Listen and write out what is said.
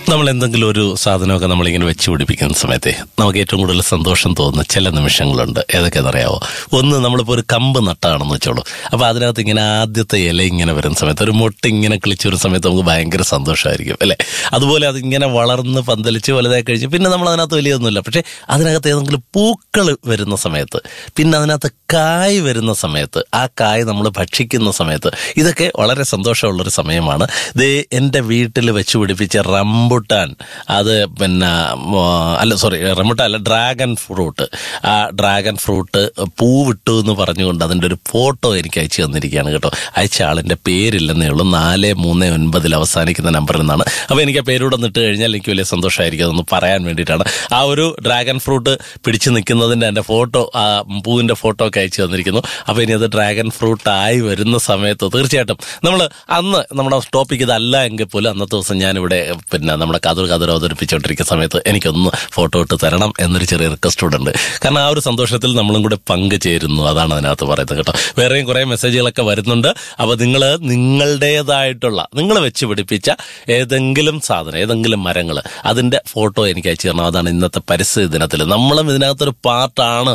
നമ്മൾ എന്തെങ്കിലും ഒരു സാധനമൊക്കെ നമ്മളിങ്ങനെ വെച്ച് പിടിപ്പിക്കുന്ന സമയത്തെ നമുക്ക് ഏറ്റവും കൂടുതൽ സന്തോഷം തോന്നുന്ന ചില നിമിഷങ്ങളുണ്ട് ഏതൊക്കെയെന്നറിയാവോ ഒന്ന് നമ്മളിപ്പോൾ ഒരു കമ്പ് നട്ടാണെന്ന് വെച്ചോളൂ അപ്പോൾ അതിനകത്ത് ഇങ്ങനെ ആദ്യത്തെ ഇല ഇങ്ങനെ വരുന്ന സമയത്ത് ഒരു മുട്ട ഇങ്ങനെ കിളിച്ചു വരുന്ന സമയത്ത് നമുക്ക് ഭയങ്കര സന്തോഷമായിരിക്കും അല്ലേ അതുപോലെ അതിങ്ങനെ വളർന്ന് പന്തലിച്ച് വലുതായി കഴിച്ച് പിന്നെ നമ്മൾ അതിനകത്ത് വലിയൊന്നുമില്ല പക്ഷേ അതിനകത്ത് ഏതെങ്കിലും പൂക്കൾ വരുന്ന സമയത്ത് പിന്നെ അതിനകത്ത് കായ് വരുന്ന സമയത്ത് ആ കായ് നമ്മൾ ഭക്ഷിക്കുന്ന സമയത്ത് ഇതൊക്കെ വളരെ സന്തോഷമുള്ളൊരു സമയമാണ് ദേ എൻ്റെ വീട്ടിൽ വെച്ച് പിടിപ്പിച്ച റംബുട്ടാൻ അത് പിന്നെ ആ, അല്ല സോറി റംബുട്ടാൻ അല്ല ഡ്രാഗൺ ഫ്രൂട്ട് ആ ഡ്രാഗൺ ഫ്രൂട്ട് പൂവിട്ടു എന്ന് പറഞ്ഞുകൊണ്ട് അതിൻ്റെ ഒരു ഫോട്ടോ എനിക്ക് അയച്ചു തന്നിരിക്കുകയാണ് കേട്ടോ അയച്ച ആളിൻ്റെ പേരില്ലെന്നേ ഉള്ളൂ നാല് മൂന്ന് ഒൻപതിൽ അവസാനിക്കുന്ന നമ്പറിൽ നിന്നാണ് അപ്പോൾ എനിക്ക് ആ പേരൂടെ നിട്ട് കഴിഞ്ഞാൽ എനിക്ക് വലിയ സന്തോഷമായിരിക്കും അതൊന്ന് പറയാൻ വേണ്ടിയിട്ടാണ് ആ ഒരു ഡ്രാഗൺ ഫ്രൂട്ട് പിടിച്ചു നിൽക്കുന്നതിൻ്റെ എൻ്റെ ഫോട്ടോ ആ പൂവിൻ്റെ ഫോട്ടോ ഒക്കെ അയച്ചു തന്നിരിക്കുന്നു അപ്പോൾ ഇനി അത് ഡ്രാഗൺ ഫ്രൂട്ട് ആയി വരുന്ന സമയത്ത് തീർച്ചയായിട്ടും നമ്മൾ അന്ന് നമ്മുടെ ടോപ്പിക് ഇതല്ല എങ്കിൽ പോലും അന്നത്തെ ദിവസം ഞാനിവിടെ പിന്നെ നമ്മുടെ കതിർ കതിർ അവതരിപ്പിച്ചുകൊണ്ടിരിക്കുന്ന സമയത്ത് എനിക്കൊന്ന് ഫോട്ടോ ഇട്ട് തരണം എന്നൊരു ചെറിയ റിക്വസ്റ്റ് കൂടെ ഉണ്ട് കാരണം ആ ഒരു സന്തോഷത്തിൽ നമ്മളും കൂടെ പങ്കുചേരുന്നു അതാണ് അതിനകത്ത് പറയുന്നത് കേട്ടോ വേറെയും കുറേ മെസ്സേജുകളൊക്കെ വരുന്നുണ്ട് അപ്പോൾ നിങ്ങൾ നിങ്ങളുടേതായിട്ടുള്ള നിങ്ങൾ വെച്ച് പിടിപ്പിച്ച ഏതെങ്കിലും സാധനം ഏതെങ്കിലും മരങ്ങൾ അതിൻ്റെ ഫോട്ടോ എനിക്ക് അയച്ചു തരണം അതാണ് ഇന്നത്തെ പരിസ്ഥിതി ദിനത്തിൽ നമ്മളും ഇതിനകത്തൊരു പാർട്ടാണ്